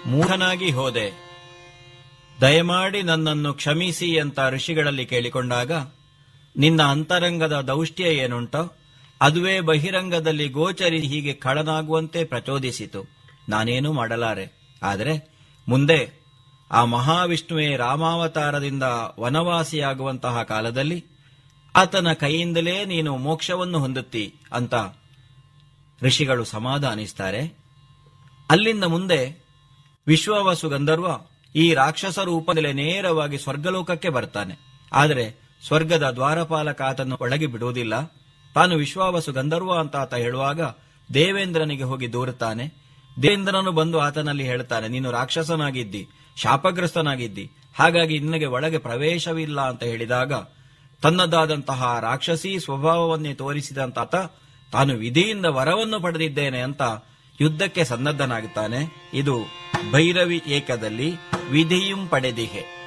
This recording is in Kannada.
ಮೂಢನಾಗಿ ಹೋದೆ ದಯಮಾಡಿ ನನ್ನನ್ನು ಕ್ಷಮಿಸಿ ಅಂತ ಋಷಿಗಳಲ್ಲಿ ಕೇಳಿಕೊಂಡಾಗ ನಿನ್ನ ಅಂತರಂಗದ ದೌಷ್ಟ್ಯ ಏನುಂಟೋ ಅದುವೇ ಬಹಿರಂಗದಲ್ಲಿ ಗೋಚರಿ ಹೀಗೆ ಖಳನಾಗುವಂತೆ ಪ್ರಚೋದಿಸಿತು ನಾನೇನೂ ಮಾಡಲಾರೆ ಆದರೆ ಮುಂದೆ ಆ ಮಹಾವಿಷ್ಣುವೇ ರಾಮಾವತಾರದಿಂದ ವನವಾಸಿಯಾಗುವಂತಹ ಕಾಲದಲ್ಲಿ ಆತನ ಕೈಯಿಂದಲೇ ನೀನು ಮೋಕ್ಷವನ್ನು ಹೊಂದುತ್ತಿ ಅಂತ ಋಷಿಗಳು ಸಮಾಧಾನಿಸ್ತಾರೆ ಅಲ್ಲಿಂದ ಮುಂದೆ ವಿಶ್ವವಸು ಗಂಧರ್ವ ಈ ರಾಕ್ಷಸ ರೂಪದಲ್ಲೇ ನೇರವಾಗಿ ಸ್ವರ್ಗಲೋಕಕ್ಕೆ ಬರ್ತಾನೆ ಆದರೆ ಸ್ವರ್ಗದ ದ್ವಾರಪಾಲಕ ಆತನ್ನು ಒಳಗೆ ಬಿಡುವುದಿಲ್ಲ ತಾನು ವಿಶ್ವಾವಸು ಗಂಧರ್ವ ಅಂತ ಆತ ಹೇಳುವಾಗ ದೇವೇಂದ್ರನಿಗೆ ಹೋಗಿ ದೂರುತ್ತಾನೆ ದೇವೇಂದ್ರನು ಬಂದು ಆತನಲ್ಲಿ ಹೇಳ್ತಾನೆ ನೀನು ರಾಕ್ಷಸನಾಗಿದ್ದಿ ಶಾಪಗ್ರಸ್ತನಾಗಿದ್ದಿ ಹಾಗಾಗಿ ನಿನಗೆ ಒಳಗೆ ಪ್ರವೇಶವಿಲ್ಲ ಅಂತ ಹೇಳಿದಾಗ ತನ್ನದಾದಂತಹ ರಾಕ್ಷಸೀ ಸ್ವಭಾವವನ್ನೇ ತೋರಿಸಿದಂತ ಆತ ತಾನು ವಿಧಿಯಿಂದ ವರವನ್ನು ಪಡೆದಿದ್ದೇನೆ ಅಂತ ಯುದ್ಧಕ್ಕೆ ಸನ್ನದ್ಧನಾಗುತ್ತಾನೆ ಇದು ಭೈರವಿ ಏಕದಲ್ಲಿ ವಿಧಿಯುಂ ಪಡೆದಿಹೆ